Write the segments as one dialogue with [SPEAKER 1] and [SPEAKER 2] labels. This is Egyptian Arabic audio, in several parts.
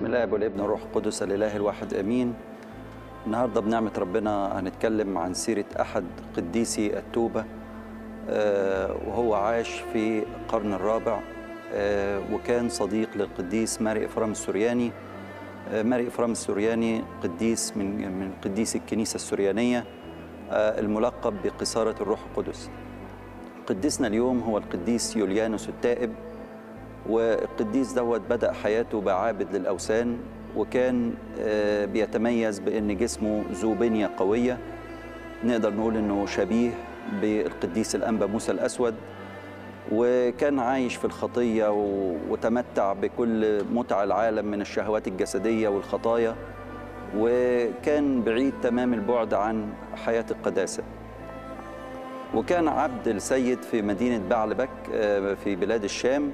[SPEAKER 1] بسم الله والابن والروح القدس الاله الواحد امين النهارده بنعمه ربنا هنتكلم عن سيره احد قديسي التوبه آه، وهو عاش في القرن الرابع آه، وكان صديق للقديس ماري افرام السورياني آه، ماري افرام السورياني قديس من من قديس الكنيسه السوريانيه آه، الملقب بقصاره الروح القدس قديسنا اليوم هو القديس يوليانوس التائب والقديس دوت بدأ حياته بعابد للأوثان وكان آه، بيتميز بأن جسمه ذو بنية قوية نقدر نقول أنه شبيه بالقديس الأنبا موسى الأسود وكان عايش في الخطية و- وتمتع بكل متع العالم من الشهوات الجسدية والخطايا وكان بعيد تمام البعد عن حياة القداسة وكان عبد السيد في مدينة بعلبك آه، في بلاد الشام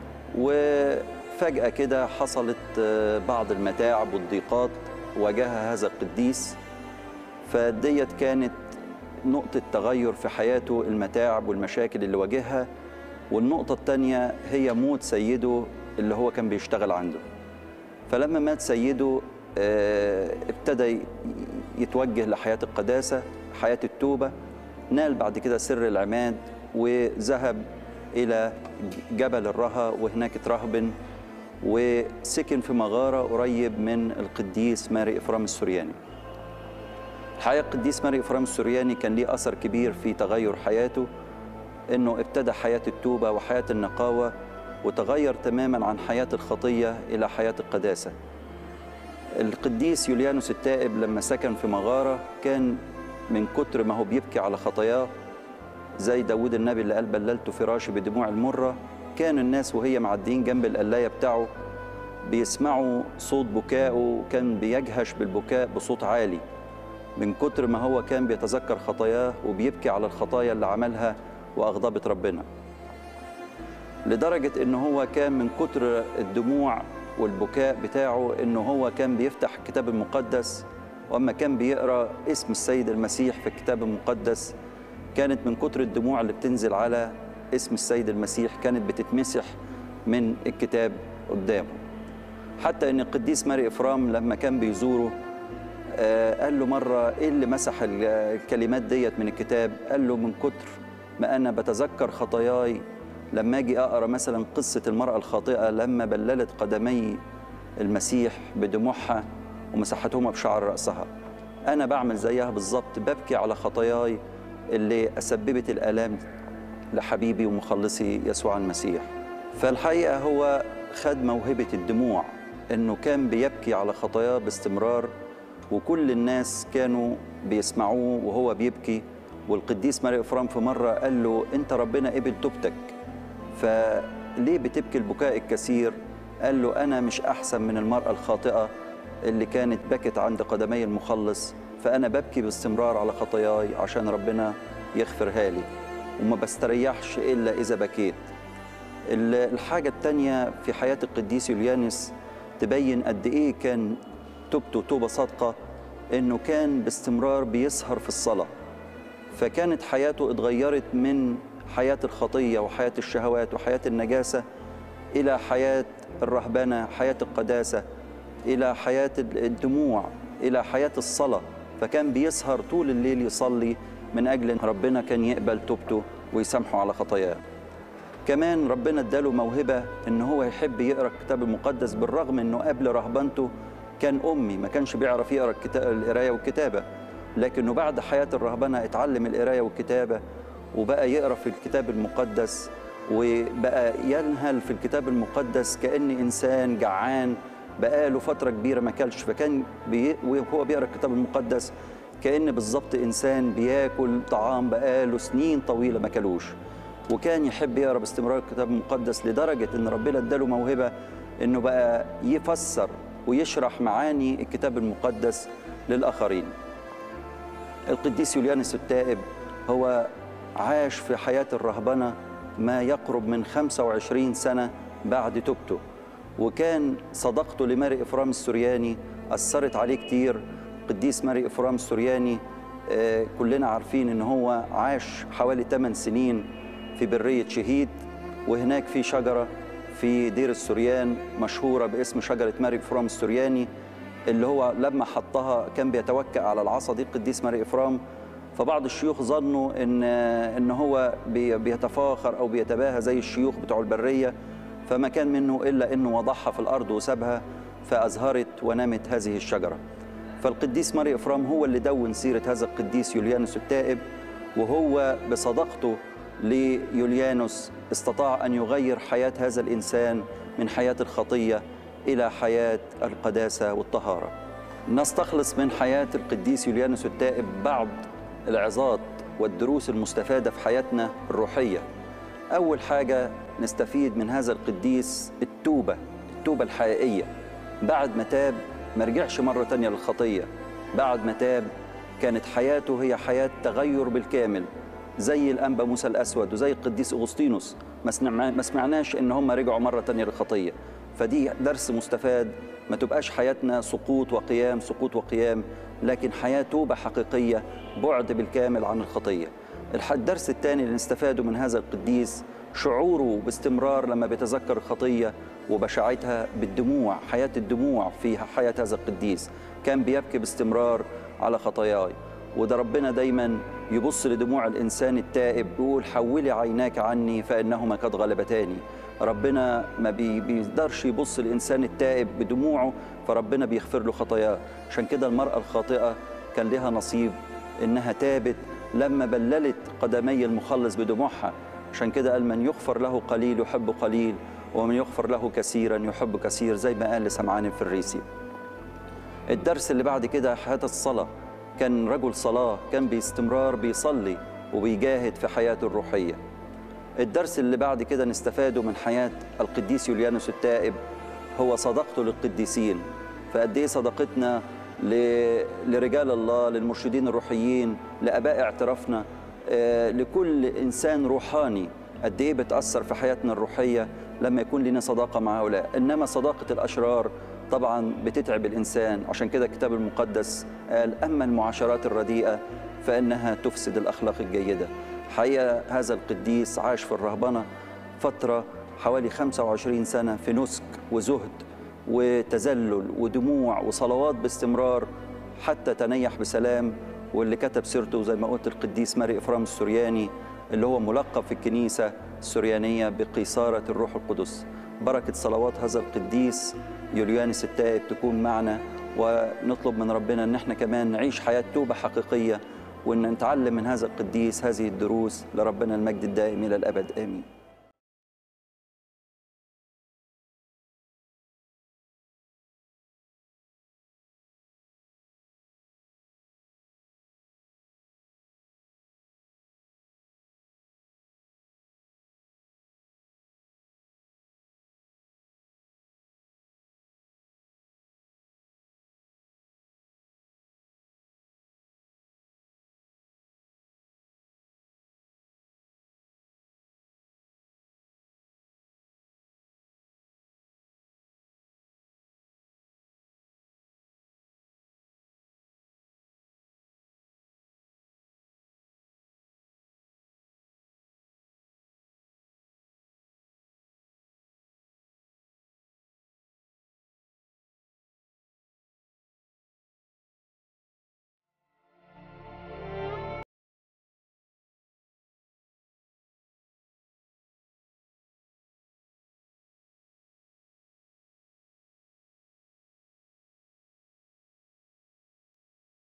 [SPEAKER 1] وفجأة كده حصلت آه، بعض المتاعب والضيقات واجهها هذا القديس فديت كانت نقطة تغير في حياته المتاعب والمشاكل اللي واجهها والنقطة الثانية هي موت سيده اللي هو كان بيشتغل عنده فلما مات سيده آه، ابتدى ي- يتوجه لحياة القداسة حياة التوبة نال بعد كده سر العماد وذهب إلى جبل الرها وهناك اترهبن وسكن في مغارة قريب من القديس ماري إفرام السورياني الحقيقة القديس ماري إفرام السورياني كان ليه أثر كبير في تغير حياته إنه ابتدى حياة التوبة وحياة النقاوة وتغير تماما عن حياة الخطية إلى حياة القداسة القديس يوليانوس التائب لما سكن في مغارة كان من كتر ما هو بيبكي على خطاياه زي داود النبي اللي قال بللت فراشي بدموع المرة كان الناس وهي معديين جنب القلاية بتاعه بيسمعوا صوت بكائه وكان بيجهش بالبكاء بصوت عالي من كتر ما هو كان بيتذكر خطاياه وبيبكي على الخطايا اللي عملها وأغضبت ربنا لدرجة إن هو كان من كتر الدموع والبكاء بتاعه إنه هو كان بيفتح الكتاب المقدس وأما كان بيقرأ اسم السيد المسيح في الكتاب المقدس كانت من كتر الدموع اللي بتنزل على اسم السيد المسيح كانت بتتمسح من الكتاب قدامه حتى ان القديس ماري افرام لما كان بيزوره آه، قال له مره ايه اللي مسح ال- الكلمات ديت من الكتاب قال له من كتر ما انا بتذكر خطاياي لما اجي اقرا مثلا قصه المراه الخاطئه لما بللت قدمي المسيح بدموعها ومسحتهما بشعر راسها انا بعمل زيها بالظبط ببكي على خطاياي اللي سببت الالام لحبيبي ومخلصي يسوع المسيح فالحقيقه هو خد موهبه الدموع انه كان بيبكي على خطاياه باستمرار وكل الناس كانوا بيسمعوه وهو بيبكي والقديس ماري افرام في مره قال له انت ربنا قبل توبتك فليه بتبكي البكاء الكثير قال له انا مش احسن من المراه الخاطئه اللي كانت بكت عند قدمي المخلص فانا ببكي باستمرار على خطاياي عشان ربنا يغفرها لي وما بستريحش الا اذا بكيت ال- الحاجة التانية في حياة القديس يوليانس تبين قد إيه كان توبته توبة صادقة إنه كان باستمرار بيسهر في الصلاة فكانت حياته اتغيرت من حياة الخطية وحياة الشهوات وحياة النجاسة إلى حياة الرهبنة حياة القداسة إلى حياة الدموع إلى حياة الصلاة فكان بيسهر طول الليل يصلي من أجل إن ربنا كان يقبل توبته ويسامحه على خطاياه كمان ربنا اداله موهبة ان هو يحب يقرا الكتاب المقدس بالرغم انه قبل رهبنته كان امي ما كانش بيعرف يقرا الكتا- القرايه والكتابه لكنه بعد حياه الرهبنه اتعلم القرايه والكتابه وبقى يقرا في الكتاب المقدس وبقى ينهل في الكتاب المقدس كان انسان جعان بقاله فتره كبيره ما كلش فكان بي وهو بيقرا الكتاب المقدس كان بالظبط انسان بياكل طعام بقاله سنين طويله ما كلوش وكان يحب يقرا باستمرار الكتاب المقدس لدرجه ان ربنا اداله موهبه انه بقى يفسر ويشرح معاني الكتاب المقدس للاخرين. القديس يوليانس التائب هو عاش في حياه الرهبنه ما يقرب من 25 سنه بعد توبته وكان صداقته لماري افرام السورياني اثرت عليه كتير قديس ماري افرام السورياني آه، كلنا عارفين ان هو عاش حوالي 8 سنين في برية شهيد وهناك في شجرة في دير السوريان مشهورة باسم شجرة ماري إفرام السورياني اللي هو لما حطها كان بيتوكأ على العصا دي القديس ماري إفرام فبعض الشيوخ ظنوا ان ان هو بي- بيتفاخر او بيتباهى زي الشيوخ بتوع البريه فما كان منه الا انه وضعها في الارض وسابها فازهرت ونمت هذه الشجره. فالقديس ماري افرام هو اللي دون سيره هذا القديس يوليانوس التائب وهو بصداقته ليوليانوس استطاع ان يغير حياه هذا الانسان من حياه الخطيه الى حياه القداسه والطهاره. نستخلص من حياه القديس يوليانوس التائب بعض العظات والدروس المستفاده في حياتنا الروحيه. اول حاجه نستفيد من هذا القديس التوبه، التوبه الحقيقيه. بعد ما تاب ما رجعش مره تانية للخطيه. بعد ما تاب كانت حياته هي حياه تغير بالكامل زي الانبا موسى الاسود وزي القديس اغسطينوس ما سمع- ما سمعناش ان هم رجعوا مره تانية للخطيه. فدي درس مستفاد ما تبقاش حياتنا سقوط وقيام سقوط وقيام لكن حياة توبة حقيقية بعد بالكامل عن الخطية الح- الدرس الثاني اللي نستفاده من هذا القديس شعوره باستمرار لما بيتذكر الخطية وبشاعتها بالدموع حياة الدموع في حياة هذا القديس كان بيبكي باستمرار على خطاياي وده ربنا دايما يبص لدموع الإنسان التائب يقول حولي عيناك عني فإنهما قد غلبتاني ربنا ما بي- بيقدرش يبص الإنسان التائب بدموعه فربنا بيغفر له خطاياه عشان كده المرأة الخاطئة كان لها نصيب إنها تابت لما بللت قدمي المخلص بدموعها عشان كده قال من يغفر له قليل يحب قليل ومن يغفر له كثيرا يحب كثير زي ما قال لسمعان الفريسي الدرس اللي بعد كده حياة الصلاة كان رجل صلاة كان باستمرار بيصلي وبيجاهد في حياته الروحية الدرس اللي بعد كده نستفاده من حياة القديس يوليانوس التائب هو صداقته للقديسين فقد ايه صداقتنا ل- لرجال الله للمرشدين الروحيين لآباء اعترافنا آه، لكل إنسان روحاني قد ايه بتأثر في حياتنا الروحية لما يكون لنا صداقة مع هؤلاء إنما صداقة الأشرار طبعا بتتعب الإنسان عشان كده الكتاب المقدس قال أما المعاشرات الرديئة فإنها تفسد الأخلاق الجيدة حقيقة هذا القديس عاش في الرهبنة فترة حوالي 25 سنة في نسك وزهد وتذلل ودموع وصلوات باستمرار حتى تنيح بسلام واللي كتب سيرته زي ما قلت القديس ماري إفرام السورياني اللي هو ملقب في الكنيسة السوريانية بقيصارة الروح القدس بركة صلوات هذا القديس يوليانس التائب تكون معنا ونطلب من ربنا ان احنا كمان نعيش حياة توبة حقيقية وان نتعلم من هذا القديس هذه الدروس لربنا المجد الدائم الى الابد امين